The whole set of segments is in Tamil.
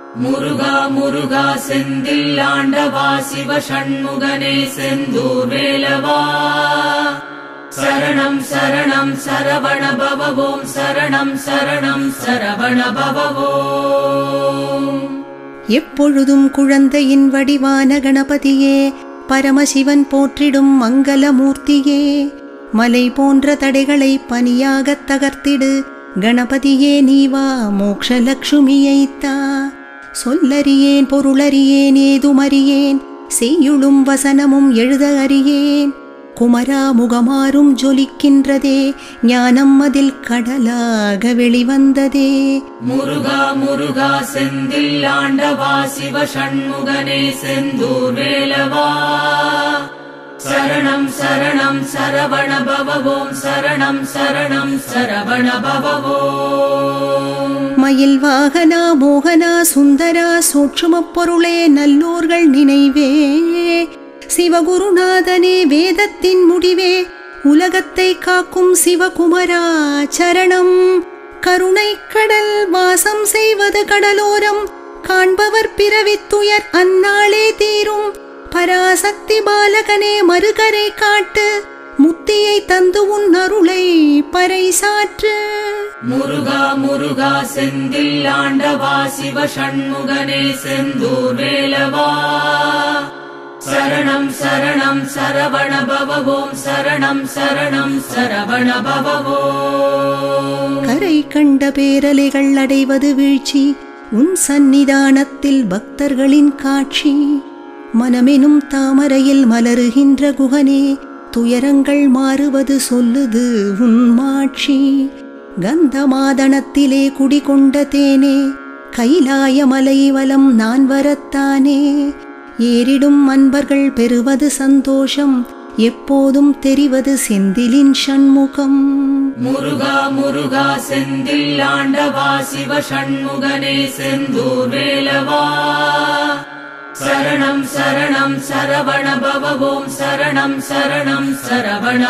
முருகா முருகா செந்தில் ஆண்டவா சிவ சண்முகனே செந்தூர் வேலவா சரணம் சரணம் சரவண பவவோம் சரணம் சரணம் சரவண பவவோம் எப்பொழுதும் குழந்தையின் வடிவான கணபதியே பரமசிவன் போற்றிடும் மங்களமூர்த்தியே மலை போன்ற தடைகளை பனியாகத் தகர்த்திடு கணபதியே நீவா மோக்ஷலக்ஷ்மியைத்தா சொல்லறியேன் பொருளறியேன் ஏதுமறியேன் செய்யுளும் வசனமும் எழுத அறியேன் குமரா முகமாறும் ஜொலிக்கின்றதே ஞானம் அதில் கடலாக வெளிவந்ததே முருகா முருகா செந்தில் ஆண்டவா சிவ சண்முகனே செந்தூர் வேலவா சரணம் சரணம் சரவண பவவோம் சரணம் சரணம் சரவண பவவோம் மயில் வாகனா மோகனா சுந்தரா சூட்சுமப் பொருளே நல்லோர்கள் நினைவே சிவகுருநாதனே வேதத்தின் முடிவே உலகத்தை காக்கும் சிவகுமரா சரணம் கருணை கடல் வாசம் செய்வது கடலோரம் காண்பவர் பிறவித்துயர் அந்நாளே தீரும் பராசக்தி பாலகனே மறுகரை காட்டு முத்தியை தந்து உன் அருளை பறைசாற்று முருகா முருகா செந்தில் ஆண்டவா சிவ சண்முகனே செந்தூர் வேலவா சரணம் சரணம் சரவண பவவோம் சரணம் சரணம் சரவண பவவோம் கரை கண்ட பேரலைகள் அடைவது வீழ்ச்சி உன் சந்நிதானத்தில் பக்தர்களின் காட்சி மனமெனும் தாமரையில் மலருகின்ற குகனே துயரங்கள் மாறுவது சொல்லுது உன் மாட்சி கந்தமாதனத்திலே குடிகொண்ட தேனே கைலாய மலை வலம் நான் வரத்தானே ஏறிடும் அன்பர்கள் பெறுவது சந்தோஷம் எப்போதும் தெரிவது செந்திலின் சண்முகம் முருகா முருகா செந்தில் ஆண்டவா சிவ சண்முகனே செந்தூர் வேலவா சரணம் சரணம் சரவண பவவோம் சரணம் சரணம் சரவண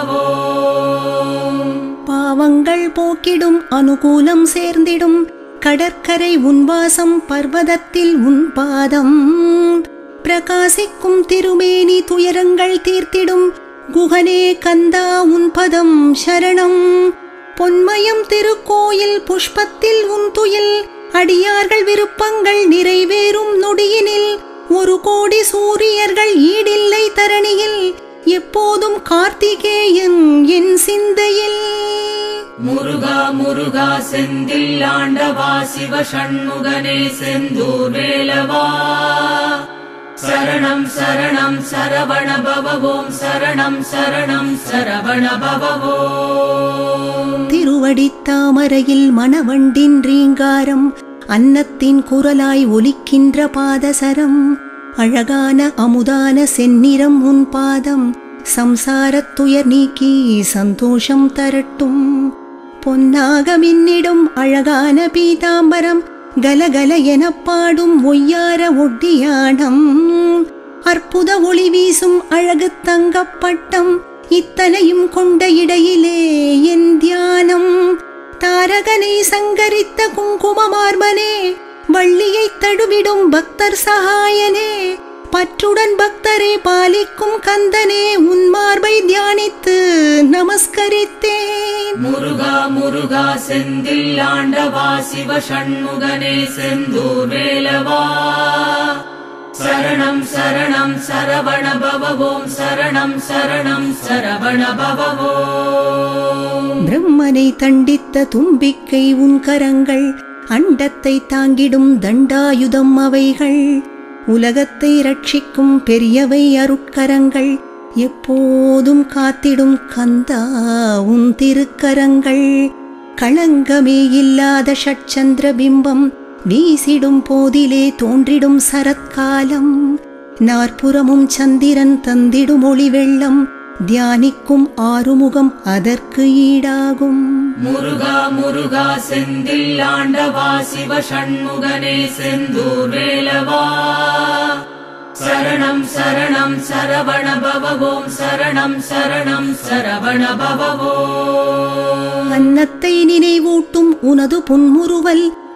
பவவோம் பாவங்கள் போக்கிடும் அனுகூலம் சேர்ந்திடும் கடற்கரை உன்வாசம் பர்வதத்தில் உன் பாதம் பிரகாசிக்கும் திருமேனி துயரங்கள் தீர்த்திடும் குகனே கந்தா உன் பதம் சரணம் பொன்மயம் திருக்கோயில் புஷ்பத்தில் உன் துயில் அடியார்கள் விருப்பங்கள் நிறைவேறும் நொடியினில் ஒரு கோடி சூரியர்கள் ஈடில்லை தரணியில் எப்போதும் கார்த்திகேயன் என் சிந்தையில் முருகா முருகா செந்தில் ஆண்டவா சிவ சண்முகனே செந்தூர் வேலவா சரணம் சரணம் சரவண பவவோம் சரணம் சரணம் சரவண பவவோம் திருவடித் தாமரையில் மணவண்டின் ரீங்காரம் அன்னத்தின் குரலாய் ஒலிக்கின்ற பாதசரம் அழகான அமுதான செந்நிறம் உன் பாதம் சம்சாரத் துயர் நீக்கி சந்தோஷம் தரட்டும் பொன்னாக மின்னிடும் அழகான பீதாம்பரம் கலகல எனப் பாடும் ஒய்யார ஒட்டியானம் அற்புத ஒளி வீசும் அழகு தங்கப்பட்டம் இத்தனையும் கொண்ட இடையிலே என் தியானம் தாரகனை சங்கரித்த குங்குமமார்பனே வள்ளியைத் தழுவிடும் பக்தர் சகாயனே பற்றுடன் பக்தரை பாலிக்கும் கந்தனே உன் மார்பை தியானித்து நமஸ்கரித்தேன் முருகா முருகா செந்தில் ஆண்டவா சிவ சண்முகனே செந்தூர் வேலவா சரணம் சரணம் சரவண பவவோம் சரணம் சரணம் சரவண பவவோம் பிரம்மனை தண்டித்த தும்பிக்கை உன் கரங்கள் அண்டத்தை தாங்கிடும் தண்டாயுதம் அவைகள் உலகத்தை ரட்சிக்கும் பெரியவை அருட்கரங்கள் எப்போதும் காத்திடும் கந்தா உன் திருக்கரங்கள் களங்கமே இல்லாத ஷட்சந்திர பிம்பம் வீசிடும் போதிலே தோன்றிடும் சரத்காலம் நாற்புறமும் சந்திரன் தந்திடும் ஒளி வெள்ளம் தியானிக்கும் ஆறுமுகம் அதற்கு ஈடாகும் முருகா முருகா செந்தில் ஆண்டவா சிவ சண்முகனே செந்தூர் வேலவா சரணம் சரணம் சரவண பவவோம் சரணம் சரணம் சரவண பவவோம் அன்னத்தை நினைவூட்டும் உனது புன்முறுவல்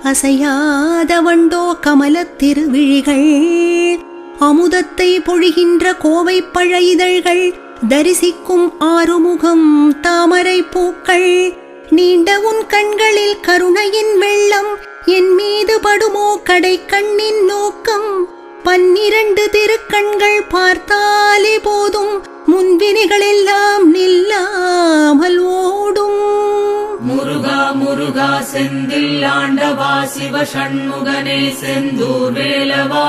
அசையாத வண்டோ கமலத் திருவிழிகள் அமுதத்தை பொழிகின்ற கோவை பழ இதழ்கள் தரிசிக்கும் ஆறுமுகம் தாமரை பூக்கள் நீண்ட உன் கண்களில் கருணையின் வெள்ளம் என் மீது படுமோ கடை கண்ணின் நோக்கம் பன்னிரண்டு திருக்கண்கள் பார்த்தாலே போதும் முன்வினைகள் எல்லாம் நில்லாமல் ஓடும் முருகா முருகா செந்தில் ஆண்டவா சிவ சண்முகனே செந்தூர் வேலவா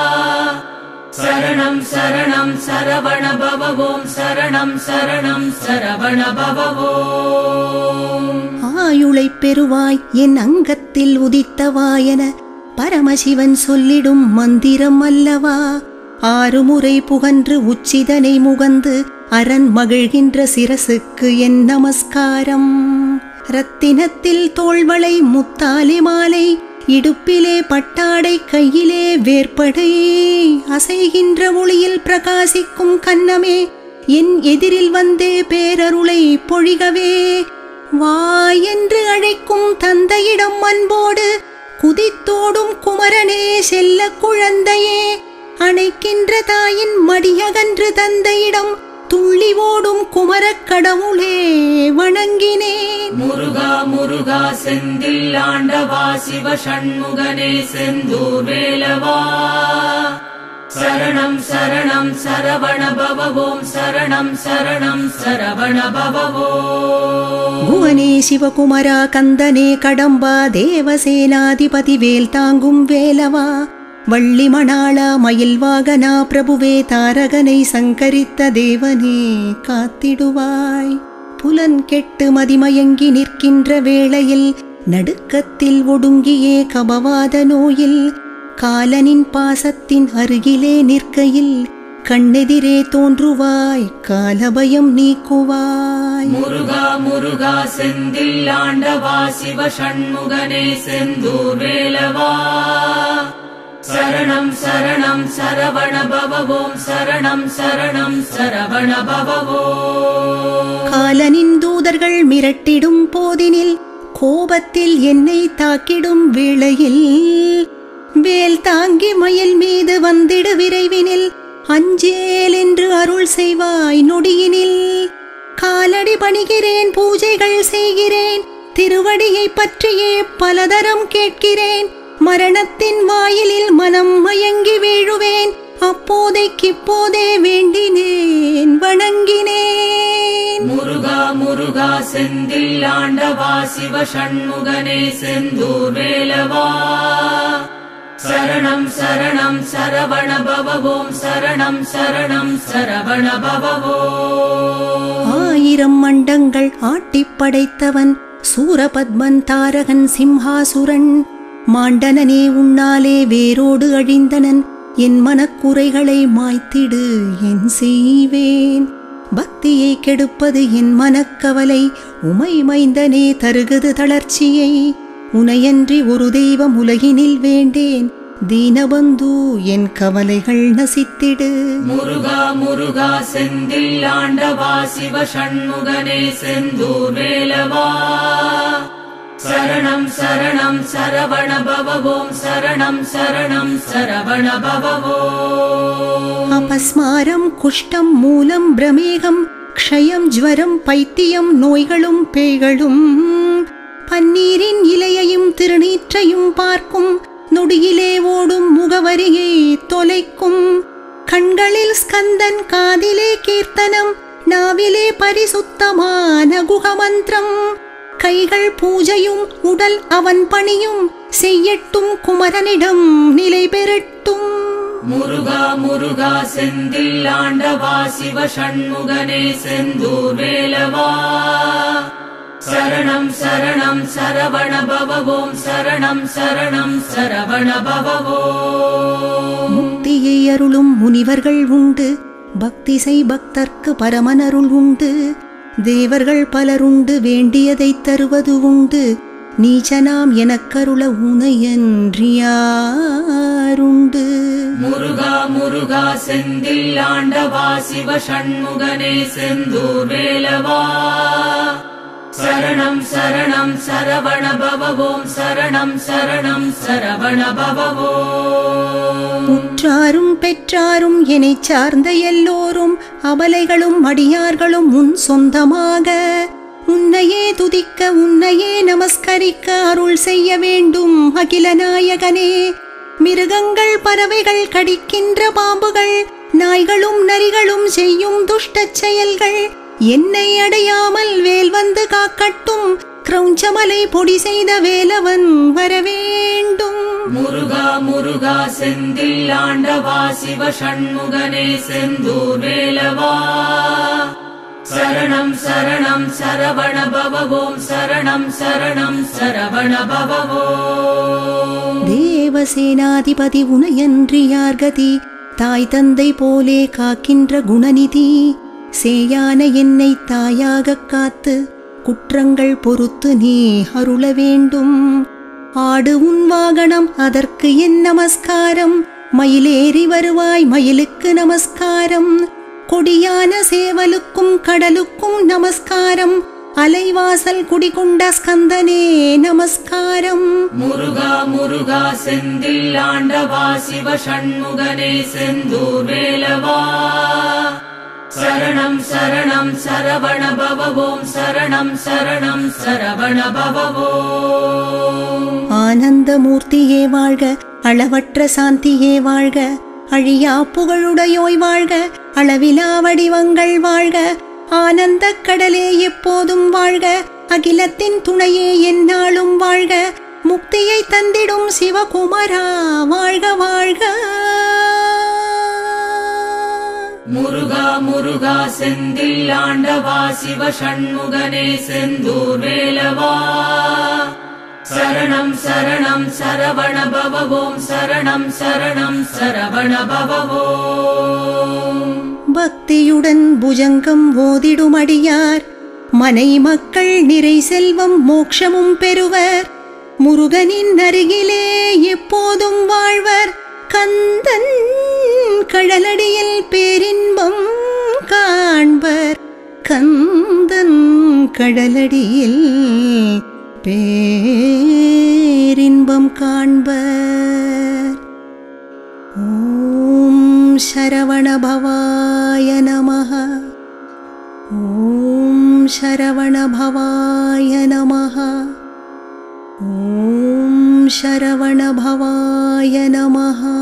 சரணம் சரணம் சரவண பவவோம் சரணம் சரணம் சரவண பவவோம் ஆயுளைப் பெறுவாய் என் அங்கத்தில் உதித்தவாயன பரமசிவன் சொல்லிடும் மந்திரம் அல்லவா ஆறு முறை புகன்று உச்சிதனை முகந்து அரண் மகிழ்கின்ற சிரசுக்கு என் நமஸ்காரம் ரத்தினத்தில் தோள்வளை முத்தாலி மாலை இடுப்பிலே பட்டாடை கையிலே வேற்படை அசைகின்ற ஒளியில் பிரகாசிக்கும் கன்னமே என் எதிரில் வந்தே பேரருளை பொழிகவே வா என்று அழைக்கும் தந்தையிடம் அன்போடு குதித்தோடும் குமரனே செல்ல குழந்தையே அணைக்கின்ற தாயின் மடியகன்று தந்தையிடம் துள்ளி ஓடும் குமரக் கடவுளே வணங்கினேன் முருகா முருகா செந்தில் ஆண்டவா சிவ சண்முகனே செந்தூர் வேலவா சரணம் சரணம் சரவண பவவோம் சரணம் சரணம் சரவண பவவோம் புவனே சிவகுமரா கந்தனே கடம்பா தேவசேனாதிபதி வேல் தாங்கும் வேலவா வள்ளி மணாளா மயில் வாகனா பிரபுவே தாரகனை சங்கரித்த தேவனே காத்திடுவாய் புலன் கெட்டு மதிமயங்கி நிற்கின்ற வேளையில் நடுக்கத்தில் ஒடுங்கியே கபவாத நோயில் காலனின் பாசத்தின் அருகிலே நிற்கையில் கண்ணெதிரே தோன்றுவாய் காலபயம் நீக்குவாய் முருகா முருகா செந்தில் ஆண்டவா சிவ சண்முகனே செந்தூர் வேலவா சரணம் சரணம் சரவண பவவோம் சரணம் சரணம் சரவண பவவோம் காலனின் தூதர்கள் மிரட்டிடும் போதினில் கோபத்தில் என்னை தாக்கிடும் வேளையில் வேல் தாங்கி மயில் மீது வந்திடு விரைவினில் அஞ்சேல் என்று அருள் செய்வாய் நொடியினில் காலடி பணிகிறேன் பூஜைகள் செய்கிறேன் திருவடியை பற்றியே பலதரம் கேட்கிறேன் மரணத்தின் வாயிலில் மனம் மயங்கி வீழுவேன் அப்போதைக்கிப்போதே வேண்டினேன் வணங்கினேன் முருகா முருகா செந்தில் ஆண்டவா சிவ சண்முகனே செந்தூர் வேலவா சரணம் சரணம் சரவண பவவோம் சரணம் சரணம் சரவண பவவோம் ஆயிரம் மண்டங்கள் ஆட்டிப் படைத்தவன் சூரபத்மன் தாரகன் சிம்ஹாசுரன் மாண்டனனே உன்னாலே வேரோடு அழிந்தனன் என் மனக்குறைகளை மாய்த்திடு என் செய்வேன் பக்தியை கெடுப்பது என் மனக்கவலை உமை மைந்தனே தருகுது தளர்ச்சியை உனையன்றி ஒரு தெய்வம் உலகினில் வேண்டேன் தீனபந்து என் கவலைகள் நசித்திடு முருகா முருகா செந்தில் ஆண்டவா சிவ சண்முகனே செந்தூர் வேலவா சரணம் சரணம் சரவண பவவோம் சரணம் சரணம் சரவண பவவோம் அபஸ்மாரம் குஷ்டம் மூலம் பிரமேகம் க்ஷயம் ஜுவரம் பைத்தியம் நோய்களும் பேய்களும் பன்னீரின் இலையையும் திருநீற்றையும் பார்க்கும் நொடியிலே ஓடும் முகவரியை தொலைக்கும் கண்களில் ஸ்கந்தன் காதிலே கீர்த்தனம் நாவிலே பரிசுத்தமான குகமந்திரம் கைகள் பூஜையும் உடல் அவன் பணியும் செய்யட்டும் குமரனிடம் நிலை பெறட்டும் முருகா முருகா செந்தில் ஆண்டவா சிவ சண்முகனே செந்தூர் வேலவா சரணம் சரணம் சரவண பவவோம் சரணம் சரணம் சரவண பவவோம் முக்தியை அருளும் முனிவர்கள் உண்டு பக்தி செய் பக்தர்க்கு பரமனருள் உண்டு தேவர்கள் பலருண்டு வேண்டியதைத் தருவது உண்டு நீச்சனாம் எனக்கருள உனையன்றியாருண்டு முருகா முருகா செந்தில் ஆண்டவா சிவ சண்முகனே செந்தூர் வேலவா சரணம் சரணம் சரவண பவவோம் சரணம் சரணம் சரவண பவவோம் உற்றாரும் பெற்றாரும் எனைச் சார்ந்த எல்லோரும் அபலைகளும் அடியார்களும் உன் சொந்தமாக உன்னையே துதிக்க உன்னையே நமஸ்கரிக்க அருள் செய்ய வேண்டும் அகில நாயகனே மிருகங்கள் பறவைகள் கடிக்கின்ற பாம்புகள் நாய்களும் நரிகளும் செய்யும் துஷ்டச் செயல்கள் என்னை அடையாமல் வேல் வந்து காக்கட்டும் கிரௌஞ்சமலை பொடி செய்த வேலவன் வரவேண்டும் முருகா முருகா செந்தில் ஆண்டவா சிவ சண்முகனே செந்தூர் வேலவா சரணம் சரணம் சரவண பவவோம் சரணம் சரணம் சரவண பவவோம் தேவசேனாதிபதி உனையன்றி யார்கதி தாய் தந்தை போலே காக்கின்ற குணநிதி சேயான என்னை தாயாகக் காத்து குற்றங்கள் பொறுத்து நீ அருள வேண்டும் ஆடு உன் வாகனம் அதற்கு என் நமஸ்காரம் மயிலேறி வருவாய் மயிலுக்கு நமஸ்காரம் கொடியான சேவலுக்கும் கடலுக்கும் நமஸ்காரம் அலைவாசல் குடிகொண்ட ஸ்கந்தனே நமஸ்காரம் முருகா முருகா செந்தில் ஆண்டவா சிவ சண்முகனே செந்தூர் வேலவா சரணம் சரணம் சரவண பவவோம் சரணம் சரணம் சரவண பவவோம் ஆனந்தமூர்த்தியே வாழ்க அளவற்ற சாந்தியே வாழ்க அழியா புகழுடையோய் வாழ்க அளவிலா வடிவங்கள் வாழ்க ஆனந்தக் கடலே எப்போதும் வாழ்க அகிலத்தின் துணையே எந்நாளும் வாழ்க முக்தியை தந்திடும் சிவகுமரா வாழ்க வாழ்க முருகா முருகா செந்தில் ஆண்டவா சிவ சண்முகனே செந்தூர் வேலவா சரணம் சரணம் சரவண பவவோம் சரணம் சரணம் சரவண பவவோம் பக்தியுடன் புஜங்கம் ஓதிடும் அடியார் மனை மக்கள் நிறை செல்வம் மோட்சமும் பெறுவர் முருகனின் அருகிலே எப்போதும் வாழ்வர் கந்தன் கடலடியில் பேரின்பம் காண்பர் கந்தன் கடலடியில் பேரின்பம் காண்பர் ॐ शरवणभवाय नमः ॐ शरवणभवाय नमः ॐ शरवणभवाय नमः